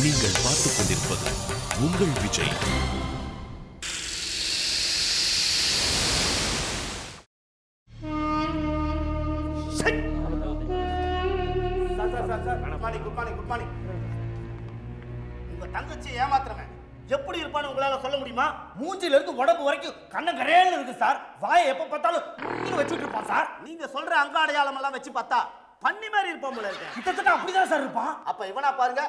நீங்கள் பார்த்துக் கொண்டிருப்பது உங்கள் Vijay sir sir sir sir good morning good morning good morning உங்க தங்கச்சி ஏமாத்துறவன் எப்படி இருப்பான்னு உங்களால சொல்ல முடியுமா மூஞ்சில இருந்து உடம்பு வரைக்கும் கண்ண கரையல்னு இருக்கு சார் வாயை எப்ப பார்த்தாலும் இங்க வச்சுட்டு இருப்பான் சார் நீங்க சொல்ற அங்க அடையாளம் எல்லாம் வச்சு பார்த்தா பண்ணி மாதிரி இருப்பான் போல இருக்கு கிட்டத்தட்ட அப்படிதான் சார் இருப்பான் அப்ப இவனா பாருங்க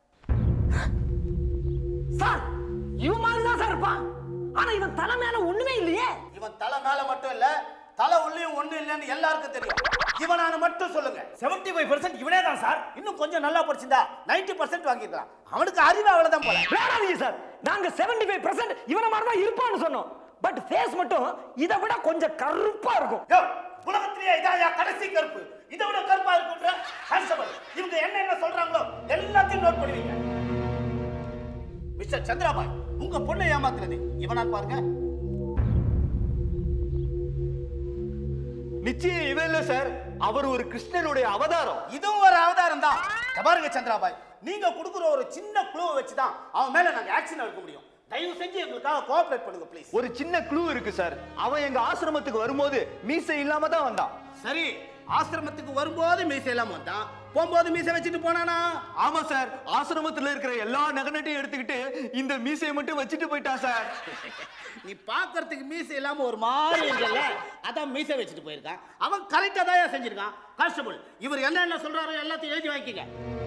சார் இவன் மாதிரி தான் சார் இருப்பான் ஆனா இவன் தலை மேல ஒண்ணுமே இல்லையே இவன் தலை மேல மட்டும் இல்ல தலை உள்ளயும் ஒண்ணு இல்லைன்னு எல்லாருக்கும் தெரியும் இவனான மட்டும் சொல்லுங்க 75% ஃபைவ் பர்சன்ட் இவனே தான் சார் இன்னும் கொஞ்சம் நல்லா படிச்சிருந்தா 90% பர்சன்ட் வாங்கிருக்கலாம் அவனுக்கு அறிவு அவ்வளவுதான் போல வேணாதீங்க சார் நாங்க 75% ஃபைவ் பர்சன்ட் இவனை மாதிரி தான் இருப்பான்னு சொன்னோம் பட் ஃபேஸ் மட்டும் இதை விட கொஞ்சம் கருப்பா இருக்கும் யோ, உலகத்திலேயே இதான் என் கடைசி கருப்பு இதை விட கருப்பா இருக்குன்ற கான்ஸ்டபிள் இவங்க என்ன என்ன சொல்றாங்களோ எல்லாத்தையும் நோட் பண்ணுவீங்க மிஸ்டர் சந்திராபாய் உங்க பொண்ணை ஏமாத்துறது இவனான் பாருங்க நிச்சயம் இவன் இல்ல சார் அவர் ஒரு கிருஷ்ணனுடைய அவதாரம் இதுவும் ஒரு அவதாரம் தான் இத பாருங்க சந்திராபாய் நீங்க கொடுக்குற ஒரு சின்ன குழுவை வச்சு தான் அவன் மேல நாங்க ஆக்ஷன் எடுக்க முடியும் தயவு செஞ்சு எங்களுக்காக கோஆபரேட் பண்ணுங்க ப்ளீஸ் ஒரு சின்ன க்ளூ இருக்கு சார் அவன் எங்க ஆசிரமத்துக்கு வரும்போது மீசை இல்லாம தான் வந்தான் சரி ஆசிரமத்துக்கு வரும்போது மீசை இல்லாம வந்தான் போகும்போது மீசை வச்சுட்டு போனானா ஆமா சார் ஆசிரமத்துல இருக்கிற எல்லா நகனட்டையும் எடுத்துக்கிட்டு இந்த மீசையை மட்டும் வச்சுட்டு போயிட்டான் சார் நீ பாக்குறதுக்கு மீசை இல்லாம ஒரு மாதிரி இருக்கல அதான் மீசை வச்சுட்டு போயிருக்கான் அவன் கரெக்டா தான் செஞ்சிருக்கான் கான்ஸ்டபிள் இவர் என்ன என்ன சொல்றாரோ எல்லாத்தையும் எழுதி வாங்கிக்கங்க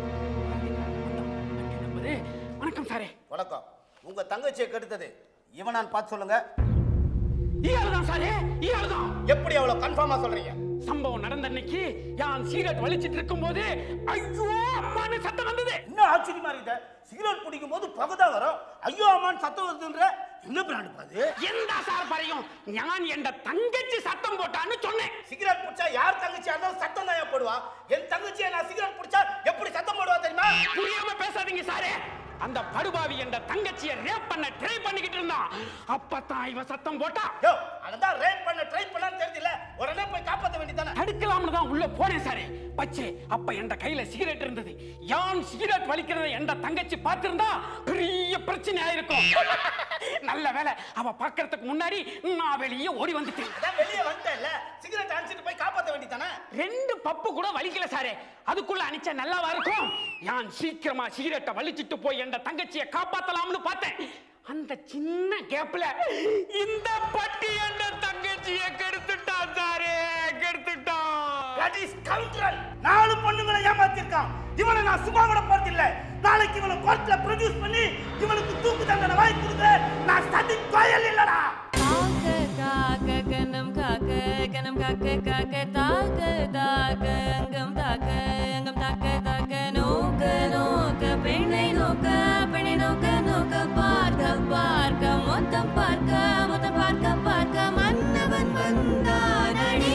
வணக்கம் சாரே வணக்கம் உங்க தங்கச்சியை கெடுத்தது இவனான் பார்த்து சொல்லுங்க இயாள் தான் சாரே இயாள் தான் எப்படி அவ்வளவு கன்ஃபார்மா சொல்றீங்க சம்பவம் நடந்த அன்னைக்கு யான் சீரட் வலிச்சிட்டு இருக்கும்போது ஐயோ அம்மான்னு சத்தம் வந்தது இன்னும் ஆச்சரியமா இருக்குது சிகரெட் பிடிக்கும் போது பகதான் வரும் ஐயோ அம்மான்னு சத்தம் வருதுன்ற என்ன பிராண்ட் பாது எந்த சார் பறையும் ஞான் என்ற தங்கச்சி சத்தம் போட்டான்னு சொன்னேன் சிகரெட் பிடிச்சா யார் தங்கச்சியா இருந்தாலும் சத்தம் தான் போடுவா என் தங்கச்சியை நான் சிகரெட் பிடிச்சா எப்படி சத்தம் போடுவா தெரியுமா புரியாம பேசாதீங்க சாரே அந்த படுபாவி என்ற தங்கச்சியை ரேப் பண்ண ட்ரை பண்ணிக்கிட்டு இருந்தான் அப்பதான் இவ சத்தம் போட்டா யோ அதான் ரேப் பண்ண ட்ரை பண்ணான்னு தெரிஞ்சில உடனே போய் காப்பாத்த வேண்டியதானே தடுக்கலாம்னு தான் உள்ள போனேன் சாரே பச்சே அப்ப என்ற கையில சிகரெட் இருந்தது யான் சிகரெட் வலிக்கிறத என்ற தங்கச்சி பார்த்திருந்தா பெரிய பிரச்சனை ஆயிருக்கும் நல்ல வேலை அவ பார்க்கறதுக்கு முன்னாடி நான் வெளியே ஓடி வந்துட்டேன் அதான் வெளியே வந்துட்டேன்ல சிகரெட் அடிச்சிட்டு போய் காப்பாத்த வேண்டியதானே ரெண்டு பப்பு கூட வலிக்கல சாரே அதுக்குள்ள அணிச்சா நல்லாவா இருக்கும் யான் சீக்கிரமா சிகரெட்டை வலிச்சிட்டு போய் என்ற தங்கச்சியை காப்பாத்தலாம்னு பார்த்தேன் அந்த சின்ன கேப்ல இந்த பட்டி என்ற தங்கச்சியை கெடுத்துட்டான் சாரே கெடுத்துட்டான் That is scoundrel. நாலு பொண்ணுங்களை ஏமாத்திருக்கான் இவனை நான் சும்மா விட போறதில்ல நாளைக்கு இவனை கோர்ட்ல ப்ரொடியூஸ் பண்ணி இவனுக்கு தூக்கு தண்டனை வாங்கி கொடுக்க நான் சதி கோயல் இல்லடா காக்க காக்க கனம் காக்க கனம் காக்க காக்க தாக்க தாக்க அங்கம் தாக்க அங்கம் தாக்க தாக்க நோக்க நோக்க பெண்ணை நோக்க பெண்ணை நோக்க நோக்க பார்க்க பார்க்க மொத்தம் பார்க்க மொத்தம் பார்க்க பார்க்க மன்னவன் வந்தானடி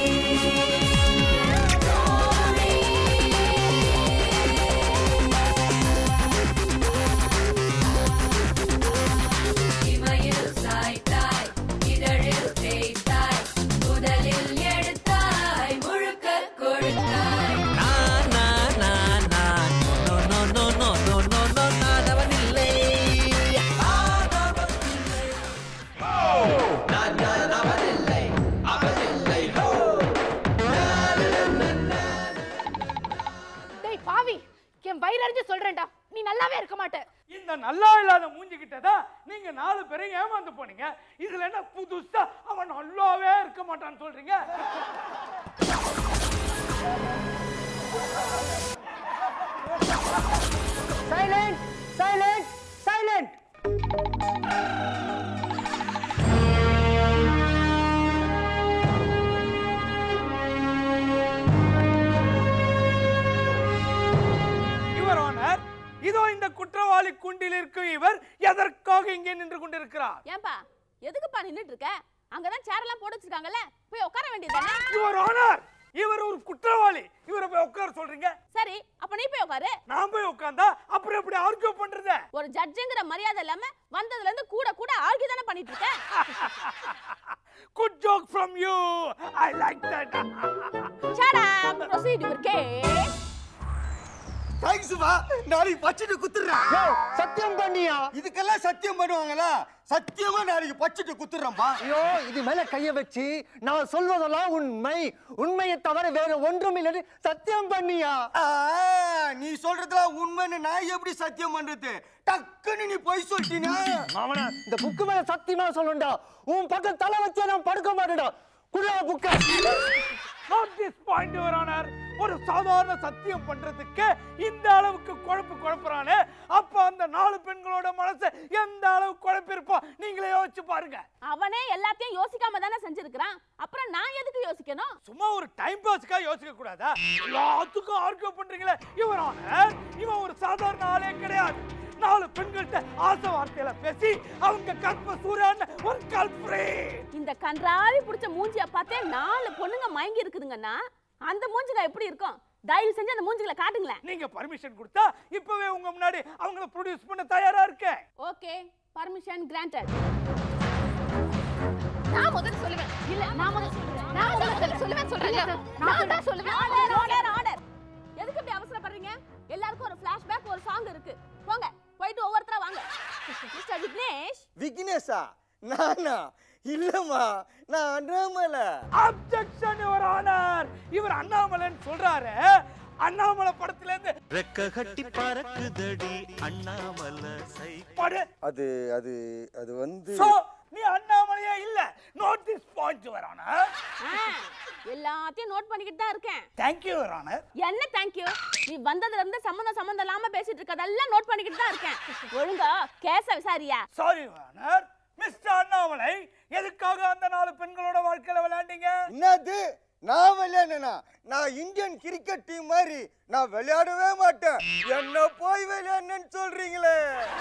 இமையில் சாய்த்தாய் இதழில் தேய்த்தாய் முதலில் எடுத்தாய் முழுக்க கொடுத்தாய் டேய் பாவி என் வயிறறிஞ்சு சொல்றேன்டா நீ நல்லாவே இருக்க மாட்ட இந்த நல்லா இல்லாத மூஞ்சிக்கிட்ட தான் நீங்க நாலு பேரும் ஏமாந்து போனீங்க இதுல என்ன புதுசா அவன் நல்லாவே இருக்க மாட்டான்னு சொல்றீங்க silent silent silent your honour இதோ இந்த குற்றவாளி குண்டில் இருக்கும் இவர் எதற்காக இங்கே நின்று கொண்டிருக்கிறார் ஏன்பா எதுக்குப்பா நின்னுட்டு இருக்க அங்கதான் சேர் எல்லாம் போட்டு வச்சிருக்காங்கல்ல போய் உட்கார வேண்டியதுதானே யுவர் ஓனர் இவர் ஒரு குற்றவாளி இவரை போய் உட்கார சொல்றீங்க சரி அப்ப நீ போய் உட்காரு நான் போய் உட்கார்ந்தா அப்புறம் எப்படி ஆர்கியூ பண்றது ஒரு ஜட்ஜுங்கிற மரியாதை இல்லாம வந்ததுல இருந்து கூட கூட ஆர்கியூ தானே பண்ணிட்டு இருக்க good joke from you I like that Shut up. Proceed with case. தேங்க்ஸ்மா நாளைக்கு பச்சிட்டு குத்துறேன் சத்தியம் பண்ணியா இதுக்கெல்லாம் சத்தியம் பண்ணுவாங்களா சத்தியமா நாளைக்கு பச்சிட்டு குத்துறேன்பா ஐயோ இது மேல கைய வச்சு நான் சொல்வதெல்லாம் உண்மை உண்மையை தவிர வேற ஒன்றும் இல்லை சத்தியம் பண்ணியா ஆ, நீ சொல்றதுலாம் உண்மைன்னு நான் எப்படி சத்தியம் பண்றது டக்குன்னு நீ பொய் சொல்லிட்டீனா மாமனா இந்த புக்கு மேல சத்தியமா சொல்லணும்டா உன் பக்கம் தலை வச்சே நான் படுக்க மாட்டேன்டா குள்ள புக்க note this point your honour ஒரு சாதாரண சத்தியம் பண்றதுக்கு இந்த அளவுக்கு குழப்பு குழப்புறானே அப்ப அந்த நாலு பெண்களோட மனசை எந்த அளவு குழப்பிருப்போம் நீங்களே யோசிச்சு பாருங்க அவனே எல்லாத்தையும் யோசிக்காம தானே செஞ்சிருக்கிறான் அப்புறம் நான் எதுக்கு யோசிக்கணும் சும்மா ஒரு டைம் பாஸ்க்கா யோசிக்க கூடாதா எல்லாத்துக்கும் ஆர்கியூ பண்றீங்களே இவர் ஆனர் இவன் ஒரு சாதாரண ஆளே கிடையாது நாலு பெண்கள்கிட்ட ஆசை வார்த்தையில பேசி அவங்க கற்ப சூறான்னு ஒரு கல்பரே இந்த கன்றாவி பிடிச்ச மூஞ்சிய பார்த்தே நாலு பொண்ணுங்க மயங்கி இருக்குதுங்கன்னா அந்த மூஞ்சில எப்படி இருக்கும் தயவு செஞ்சு அந்த மூஞ்சிகளை காட்டுங்களேன் நீங்க பர்மிஷன் கொடுத்தா இப்பவே உங்க முன்னாடி அவங்கள ப்ரொடியூஸ் பண்ண தயாரா இருக்கேன் ஓகே பர்மிஷன் கிராண்டட் நான் முதல்ல சொல்லுவேன் இல்ல நான் முதல்ல சொல்றேன் நான் முதல்ல சொல்லுவேன் சொல்றேன் நான் தான் சொல்லுவேன் ஆர்டர் ஆர்டர் ஆர்டர் எதுக்கு இப்படி அவசரப்படுறீங்க எல்லாருக்கும் ஒரு ஃபிளாஷ்பேக் ஒரு சாங் இருக்கு போங்க போயிட்டு ஒவ்வொருத்தரா வாங்க மிஸ்டர் விக்னேஷ் விக்னேஷா நானா இல்லம்மா நான் அண்ணாமலை அப்செக்ஷன் யுவர் ஆனர் இவர் அண்ணாமலைன்னு சொல்றாரு அண்ணாமலை படத்துல இருந்து ரெக்க கட்டி பறக்குதடி அண்ணாமலை சை படு அது அது அது வந்து சோ நீ அண்ணாமலையே இல்ல note this point your honour எல்லாத்தையும் நோட் பண்ணிக்கிட்டு தான் இருக்கேன் தேங்க் யூ யுவர் ஆனர் என்ன தேங்க்யூ நீ வந்ததுல இருந்து சம்மந்தம் சம்மந்தம் இல்லாம பேசிட்டு இருக்கதெல்லாம் நோட் பண்ணிக்கிட்டு தான் இருக்கேன் ஒழுங்கா கேச விசாரியா sorry your honour mister Annamalai எதுக்காக அந்த நாலு பெண்களோட வாழ்க்கையில விளையாண்டீங்க என்னது நான் விளையாடனா நான் இந்தியன் கிரிக்கெட் டீம் மாதிரி நான் விளையாடவே மாட்டேன் என்ன போய் விளையாடணும்னு சொல்றீங்களே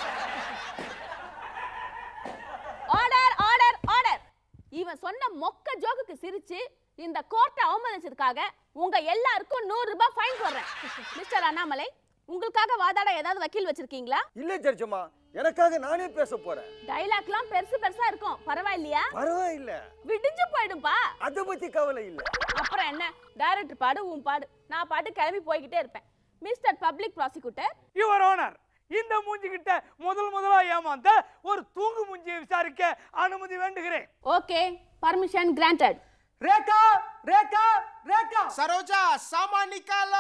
ஆர்டர் ஆர்டர் ஆர்டர் இவன் சொன்ன மொக்க ஜோக்குக்கு சிரிச்சு இந்த கோர்ட்டை அவமதிச்சதுக்காக உங்க எல்லாருக்கும் நூறு ரூபாய் ஃபைன் போடுறேன் மிஸ்டர் அண்ணாமலை உங்களுக்காக வாதாட ஏதாவது வக்கீல் வச்சிருக்கீங்களா இல்ல ஜட்ஜம்மா எனக்காக நானே பேச போறேன் டைலாக்லாம் பெருசு பெருசா இருக்கும் பரவாயில்லையா பரவாயில்ல விடிஞ்சு போயிடும்பா அத பத்தி கவலை இல்ல அப்புறம் என்ன டைரக்டர் பாடு உன் பாடு நான் பாட்டு கிளம்பி போய்கிட்டே இருப்பேன் mister public prosecutor your honour இந்த மூஞ்சி கிட்ட முதல் முதலா ஏமாந்த ஒரு தூங்கு மூஞ்சியை விசாரிக்க அனுமதி வேண்டுகிறேன் okay permission granted Rekha Rekha Rekha Saroja सामान निकालो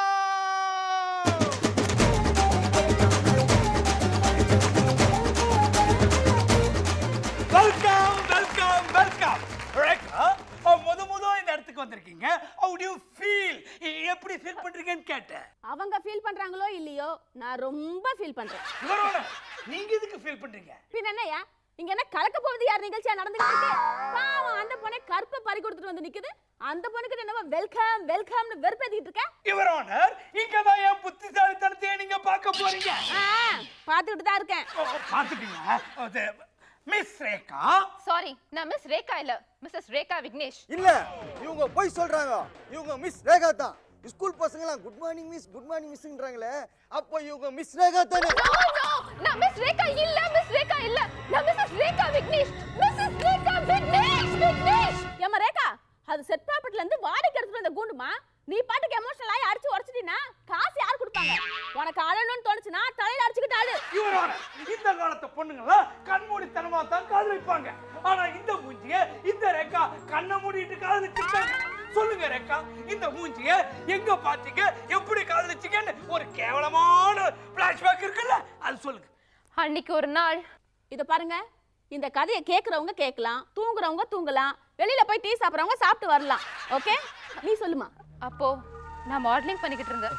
வெல்கம் வெல்கம் வெல்கம் ரேகா அஹ், முத முத இந்த இடத்துக்கு வந்திருக்கீங்க how do you feel எப்படி ஃபீல் பண்றீங்கன்னு கேட்டேன் அவங்க ஃபீல் பண்றாங்களோ இல்லையோ நான் ரொம்ப ஃபீல் பண்றேன் யுவர் ஆனர் நீங்க எதுக்கு ஃபீல் பண்றீங்க பின்ன என்னய்யா இங்க என்ன கலக்க போவது யார் நிகழ்ச்சியா நடந்துட்டு இருக்கு பாவம் அந்த பொண்ணை கருப்பை பறி கொடுத்துட்டு வந்து நிக்குது அந்த பொண்ணுக்கு என்ன வெல்கம் வெல்கம்னு வெறுப்பேத்திட்டு இருக்க யுவர் ஆனர் இங்க தான் என் புத்திசாலித்தனத்தையே நீங்க பார்க்க போறீங்க ஆ, பாத்துக்கிட்டு தான் இருக்கேன் ஓ, பாத்துட்டீங்களா அது மிஸ் ரேகா சாரி நான் மிஸ் ரேகா இல்ல மிஸ்ஸஸ் ரேகா விக்னேஷ் இல்ல இவங்க போய் சொல்றாங்க இவங்க மிஸ் ரேகா தான் ஸ்கூல் பசங்கலாம் good morning miss good morning மிஸ்ன்றாங்களே அப்போ இவங்க மிஸ் ரேகா தானே நோ நோ நான் மிஸ் ரேகா இல்ல மிஸ் ரேகா இல்ல நான் மிஸ்ஸஸ் ரேகா விக்னேஷ் மிஸ்ஸஸ் ரேகா விக்னேஷ் விக்னேஷ் ஏமா ரேகா அது செட் ப்ராப்பர்ட்டில இருந்து வாடகை எடுத்துட்டு வந்த கூண்டுமா நீ பாட்டுக்கு எமோஷனல் ஆகி அடிச்சு உடச்சிட்டீனா காசு யார் கொடுப்பாங்க உனக்கு அழணும்னு தோணுச்சுன்னா தலையில அடிச்சுக்கிட்டு அழு யுவர் ஆனர் இந்த காலத்து பொண்ணுங்களாம் கண்மூடித்தனமா தான் காதலிப்பாங்க ஆனா இந்த மூஞ்சிய இந்த ரேகா கண்ணை மூடிட்டு காதலிச்சிருக்காங்க சொல்லுங்க ரேகா இந்த மூஞ்சிய எங்க பாத்தீங்க எப்படி காதலிச்சீங்கன்னு ஒரு கேவலமான பிளாஷ்பேக் இருக்குல்ல அது சொல்லுங்க அன்னைக்கு ஒரு நாள் இத பாருங்க இந்த கதையை கேக்குறவங்க கேட்கலாம் தூங்குறவங்க தூங்கலாம் வெளியில போய் டீ சாப்பிடுறவங்க சாப்பிட்டு வரலாம் ஓகே நீ சொல்லுமா அப்போ நான் மாடலிங் பண்ணிக்கிட்டு இருந்தேன்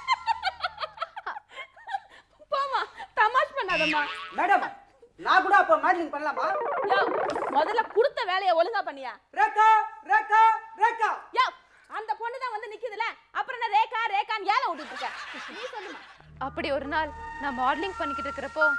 போமா தமாஷ் பண்ணாதம்மா மேடம் நான் கூட அப்ப மாடலிங் பண்ணலாமா யோ முதல்ல கொடுத்த வேலையை ஒழுங்கா பண்ணியா ரேகா ரேகா ரேகா யோ அந்த பொண்ணு தான் வந்து நிக்குதுல அப்புறம் என்ன ரேகா ரேகான்னு ஏல விட்டுட்டு இருக்க நீ சொல்லுமா அப்படி ஒரு நாள் நான் மாடலிங் பண்ணிக்கிட்டு இருக்கிறப்போ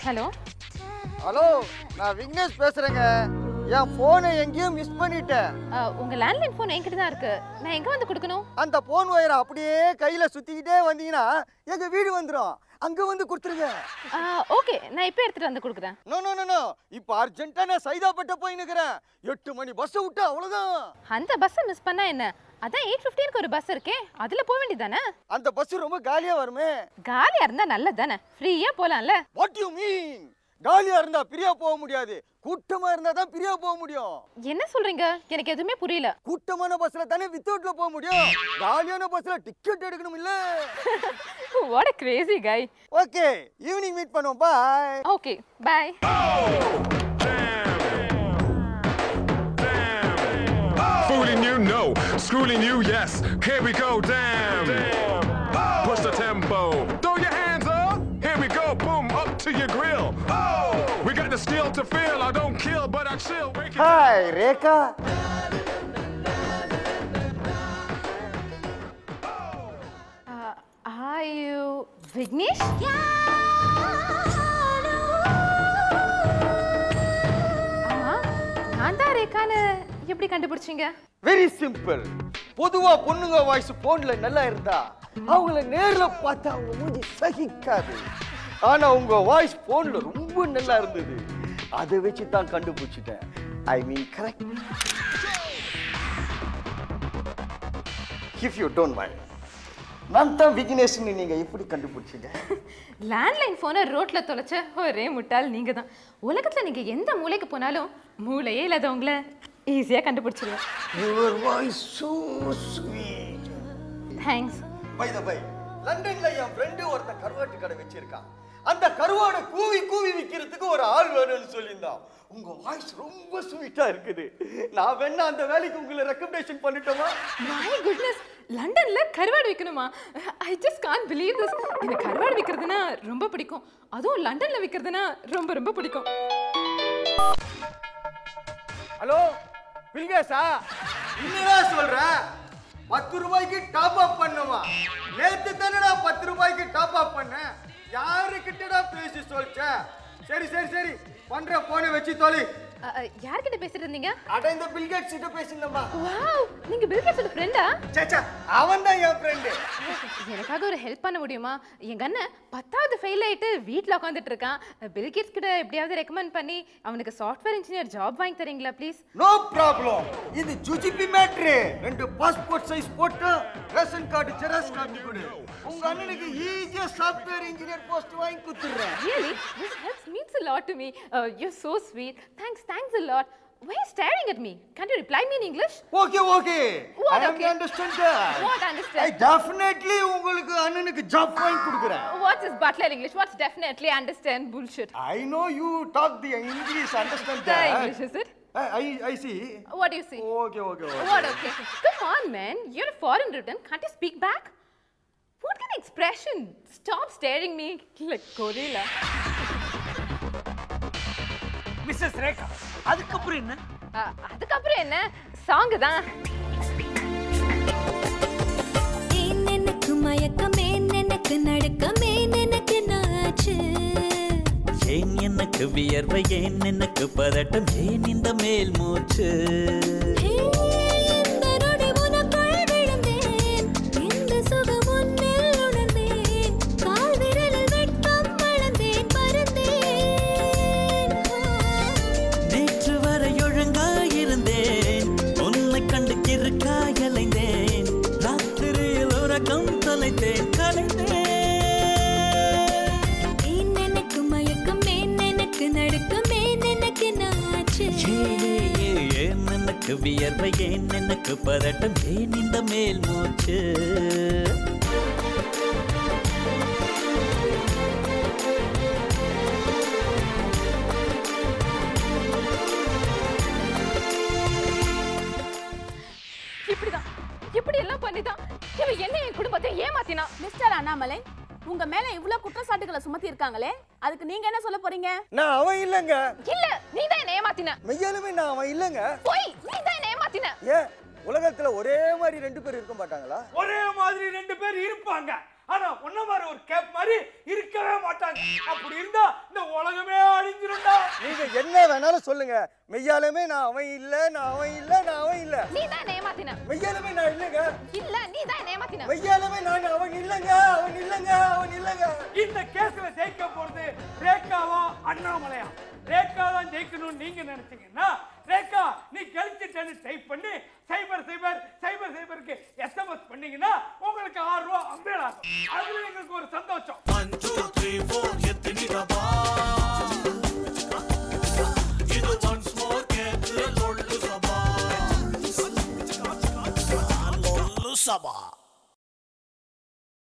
ஹலோ ஹலோ நான் விக்னேஷ் பேசுறேங்க என் போனை எங்கேயும் மிஸ் பண்ணிட்டேன் உங்க லேண்ட்லைன் ஃபோன் என்கிட்ட தான் இருக்கு நான் எங்க வந்து கொடுக்கணும் அந்த போன் ஒயரை அப்படியே கையில சுத்திக்கிட்டே வந்தீங்கன்னா எங்க வீடு வந்துடும் அங்க வந்து கொடுத்துருங்க ஓகே நான் இப்போ எடுத்துட்டு வந்து கொடுக்குறேன் நோ நோ நோ நோ இப்போ அர்ஜென்ட்டா நான் சைதாப்பட்ட போய் நிக்கிறேன் எட்டு மணி பஸ் விட்டு அவ்வளவுதான் அந்த பஸ்ஸை மிஸ் பண்ணா என்ன அதான் எயிட் ஃபிஃப்டீனுக்கு ஒரு பஸ் இருக்கே அதுல போக வேண்டியதானே அந்த பஸ் ரொம்ப காலியா வருமே காலியா இருந்தா நல்லது தானே ஃப்ரீயா போலாம்ல வாட் யூ மீன் காலியா இருந்தா பிரியா போக முடியாது கூட்டமா இருந்தா தான் பிரியா போக முடியும் என்ன சொல்றீங்க எனக்கு எதுவுமே புரியல கூட்டமான பஸ்ல தானே வித்தவுட்ல போக முடியும் காலியான பஸ்ல டிக்கெட் எடுக்கணும் இல்ல what a crazy guy okay evening meet பண்ணுவோம் bye okay bye Fooling you, no. Schooling you, yes. Here we go, damn. Push the tempo. Throw your hands up. Here we go, boom, up to your grill. Oh, we got the skill to feel. I don't kill, but I chill. Break it hi Rekha are you Vignesh ஆமா நான் தான் ரேகான்னு எப்படி கண்டுபிடிச்சீங்க very simple பொதுவா பொண்ணுங்க voice போன்ல நல்லா இருந்தா அவங்கள நேர்ல பார்த்தா அவங்க மூஞ்சி சகிக்காது ஆனா உங்க வாய்ஸ் போன்ல ரொம்ப நல்லா இருந்தது அதை வச்சு தான் கண்டுபிடிச்சிட்டேன் I mean correct if you don't mind நான் தான் விக்னேஷ்னு நீங்க எப்படி கண்டுபிடிச்சீங்க லேண்ட்லைன் ஃபோனை ரோட்ல தொலைச்ச ஒரே முட்டாள் நீங்க தான் உலகத்துல நீங்க எந்த மூலைக்கு போனாலும் மூளையே இல்லாதவங்கள ஈஸியா கண்டுபிடிச்சிருவேன் your voice so sweet thanks by the by லண்டன்ல என் ஃப்ரெண்டு ஒருத்தன் கருவாட்டு கடை வச்சிருக்கான் அந்த கருவாடை கூவி கூவி விற்கிறதுக்கு ஒரு ஆள் வேணும்னு சொல்லியிருந்தான் உங்க வாய்ஸ் ரொம்ப ஸ்வீட்டா இருக்குது நான் வேணா அந்த வேலைக்கு உங்களை ரெக்கமெண்டேஷன் பண்ணிட்டோமா மை குட்னஸ் லண்டன்ல கருவாடு விற்கணுமா I just can't believe this எனக்கு கருவாடு விற்கிறதுனா ரொம்ப பிடிக்கும் அதுவும் லண்டன்ல விற்கிறதுனா ரொம்ப ரொம்ப பிடிக்கும் ஹலோ பில்கேஷா என்னடா சொல்ற பத்து ரூபாய்க்கு டாப் அப் பண்ணுமா நேத்து தானடா பத்து ரூபாய்க்கு டாப் அப் பண்ணேன் யாருக்கிட்டடா பேசி சொல்ச்ச சரி சரி சரி பண்ற போனை வச்சு தொலை அ, அ, யார்கிட்ட பேசிட்டு இருந்தீங்க அட இந்த பில்கேட்ஸ் கிட்ட பேசினம்பா வாவ் நீங்க பில் கேட்ஸோட ஃப்ரெண்டா சேச்சா அவன் தான் என் ஃப்ரெண்டு எனக்காக ஒரு ஹெல்ப் பண்ண முடியுமா எங்க அண்ணன் பத்தாவது ஃபெயில் ஆயிட்டு வீட்ல உட்காந்துட்டு இருக்கான் பில் கேட்ஸ் கிட்ட எப்படியாவது ரெக்கமெண்ட் பண்ணி அவனுக்கு சாஃப்ட்வேர் இன்ஜினியர் ஜாப் வாங்கி தரீங்களா ப்ளீஸ் நோ ப்ராப்ளம் இது ஜுஜிபி மேட்ரு ரெண்டு பாஸ்போர்ட் சைஸ் போட்டு ரேஷன் கார்டு ஜெராக்ஸ் காப்பி கொடு உங்க அண்ணனுக்கு ஈஸியா சாஃப்ட்வேர் இன்ஜினியர் போஸ்ட் வாங்கி கொடுத்துறேன் Really? This helps means a lot to me. Uh, you're so sweet. Thanks, thanks a lot. Why are you staring at me? Can't you reply me in English? Okay okay What I okay? Understand What I understand? Definitely உங்களுக்கு அண்ணனுக்கு job வாங்கி கொடுக்குறேன் What is butler English? What's definitely understand bullshit? I know you talk the English understand The English, is it? I I see What do you see? Okay okay What okay? Come on, man. You're a foreign return. Can't you speak back? What kind of expression? Stop staring me like gorilla. Mrs Rekha அதுக்கப்புறம் என்ன Uh, அதுக்கப்புறம் என்ன song தான் ஏன் எனக்கு மயக்கம் ஏன் எனக்கு நடுக்கம் ஏன் எனக்கு நாச்சு ஏன் எனக்கு வியர்வை ஏன் எனக்கு பதட்டம் ஏன் இந்த மேல் மூச்சு இந்த நொடி உனக்குள் விழுந்தேன் இந்த சுகம் உன்னில் உணர்ந்தேன் கால் விரலில் வெட்கம் வளர்ந்தேன் பறந்தேன் நேற்று வரை ஒழுங்காயிருந்தேன் உன்னை கண்டு கிறுக்காய் அலைந்தேன் ராத்திரியில் உறக்கம் தொலைத்தேன் கலைந்தேன் ஏன் எனக்கு மயக்கம் ஏன் எனக்கு நடுக்கம் ஏன் எனக்கு நாச்சு ஏ, ஏ, ஏன் எனக்கு வியர்வை ஏன் எனக்கு பதட்டம் ஏன் இந்த மேல் மூச்சு இப்படிதான் இப்படி எல்லாம் பண்ணிதான் இவன் என்ன என் குடும்பத்தை ஏமாத்தினா மிஸ்டர் அண்ணாமலை உங்க மேல இவ்வளவு குற்றச்சாட்டுகளை சுமத்தி இருக்காங்களே அதுக்கு நீங்க என்ன சொல்ல போறீங்க நான் அவன் இல்லைங்க இல்ல நீ தான் என்ன ஏமாத்தின மெய்யாலுமே நான் அவன் இல்லைங்க போய் நீ தான் என்ன ஏமாத்தின ஏன் உலகத்துல ஒரே மாதிரி ரெண்டு பேர் இருக்க மாட்டாங்களா ஒரே மாதிரி ரெண்டு பேர் இருப்பாங்க ஆனா உன்ன மாதிரி ஒரு கேப் மாதிரி இருக்கவே மாட்டாங்க அப்படி இருந்தா இந்த உலகமே அழிஞ்சிரும்டா நீங்க என்ன வேணாலும் சொல்லுங்க மெய்யாலுமே நான் அவன் இல்ல நான் அவன் இல்ல நான் அவன் இல்ல நீ தான் ஏமாத்தின மெய்யாலுமே நான் இல்லைங்க இல்ல நீ தான் ஏமாத்தின மெய்யாலுமே நான் அவன் இல்லைங்க அவன் இல்லைங்க அவன் இல்லைங்க இந்த கேஸ்ல ஜெயிக்க போறது ரேகாவா அண்ணாமலையா ரேகா தான் ஜெயிக்கணும்னு நீங்க நினைச்சீங்கன்னா ரேகா நீ கழிச்சிட்டேன்னு டைப் பண்ணி சைபர் சைபர் சைபர் சைபருக்கு எஸ்எம்எஸ் பண்ணீங்கன்னா உங்களுக்கு ஆறு ரூபா அம்பேல் ஆகும் அதுல எங்களுக்கு ஒரு சந்தோஷம்